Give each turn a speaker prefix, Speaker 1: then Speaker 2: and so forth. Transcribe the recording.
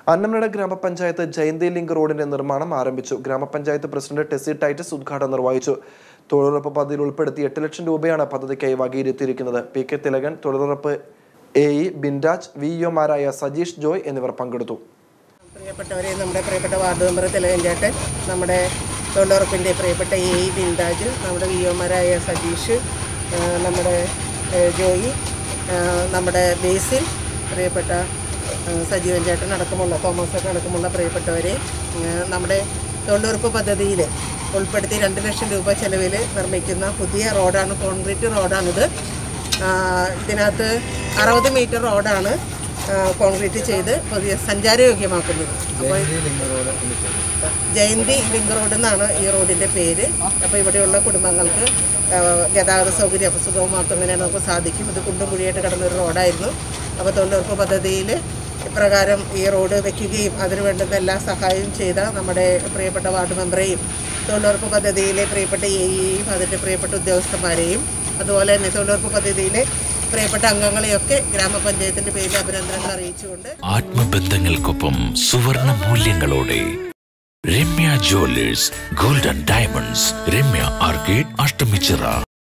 Speaker 1: അന്നമനട ഗ്രാമപഞ്ചായത്ത് ജയന്തി ലിങ്ക് റോഡിന്റെ നിർമ്മാണം ആരംഭിച്ചു ഗ്രാമപഞ്ചായത്ത് പ്രസിഡന്റ് ടെസി ടൈറ്റസ് ഉദ്ഘാടനം നിർവഹിച്ചു തൊഴിലുറപ്പ് പദ്ധതിയിൽ ഉൾപ്പെടുത്തി എട്ട് ലക്ഷം രൂപയാണ് പദ്ധതിക്കായി വകയിരുത്തിയിരിക്കുന്നത് പി കെ തിലകൻ തൊഴിലുറപ്പ് എ ഇ ബിൻരാജ് വി ഒമാരായ സജീഷ് ജോയ് എന്നിവർ പങ്കെടുത്തു
Speaker 2: പ്രിയപ്പെട്ടവരെ നമ്മുടെ പ്രിയപ്പെട്ട വാർഡ് മെമ്പർ തിലകൻ ചേട്ടൻ നമ്മുടെ തൊഴിലുറപ്പിൻ്റെ പ്രിയപ്പെട്ട എ ഇ ബിൻരാജ് നമ്മുടെ വി ഒമാരായ സതീഷ് ആ, നമ്മുടെ ഏ, ജോയി ആ, നമ്മുടെ ബേസിൽ പ്രിയപ്പെട്ട ആ, സജീവൻ ചേട്ടൻ അടക്കമുള്ള തോമസ് ചേട്ടൻ അടക്കമുള്ള പ്രിയപ്പെട്ടവരെ ആ, നമ്മുടെ തൊഴിലുറപ്പ് പദ്ധതിയിൽ ഉൾപ്പെടുത്തി രണ്ട് ലക്ഷം രൂപ ചെലവിൽ നിർമ്മിക്കുന്ന പുതിയ റോഡാണ് കോൺക്രീറ്റ് റോഡാണിത് ആ, ഇതിനകത്ത് അറുപത് മീറ്റർ റോഡാണ് ആ, കോൺക്രീറ്റ് ചെയ്ത് പുതിയ സഞ്ചാരയോഗ്യമാക്കുന്നത് അപ്പോൾ ജയന്തി ലിങ്ക് റോഡ് എന്നാണ് ഈ റോഡിൻ്റെ പേര് അപ്പോൾ ഇവിടെയുള്ള കുടുംബങ്ങൾക്ക് ആ, ഗതാഗത സൗകര്യം സുഗമമാക്കുന്നതിന് നമുക്ക് സാധിക്കും ഇത് കുണ്ടും കുഴിയായിട്ട് കിടന്നൊരു റോഡായിരുന്നു അപ്പോൾ തൊഴിലുറപ്പ് പദ്ധതിയിൽ ഇപ്രകാരം ഈ റോഡ് വയ്ക്കുകയും അതിന് വേണ്ടുന്ന എല്ലാ സഹായവും ചെയ്ത നമ്മുടെ പ്രിയപ്പെട്ട വാർഡ് മെമ്പറെയും തൊഴിലുറപ്പ് പദ്ധതിയിലെ പ്രിയപ്പെട്ട എ ഇയും അതിൻ്റെ പ്രിയപ്പെട്ട ഉദ്യോഗസ്ഥന്മാരെയും അതുപോലെ തന്നെ തൊഴിലുറപ്പ് പദ്ധതിയിലെ പ്രിയപ്പെട്ട അംഗങ്ങളെയൊക്കെ ഗ്രാമപഞ്ചായത്തിൻ്റെ പേരിൽ അഭിനന്ദനങ്ങൾ അറിയിച്ചുകൊണ്ട്
Speaker 3: ആത്മബന്ധങ്ങൾക്കൊപ്പം സുവർണ മൂല്യങ്ങളോടെ Ramya jewellers golden diamonds Ramya arcade Ashtamichira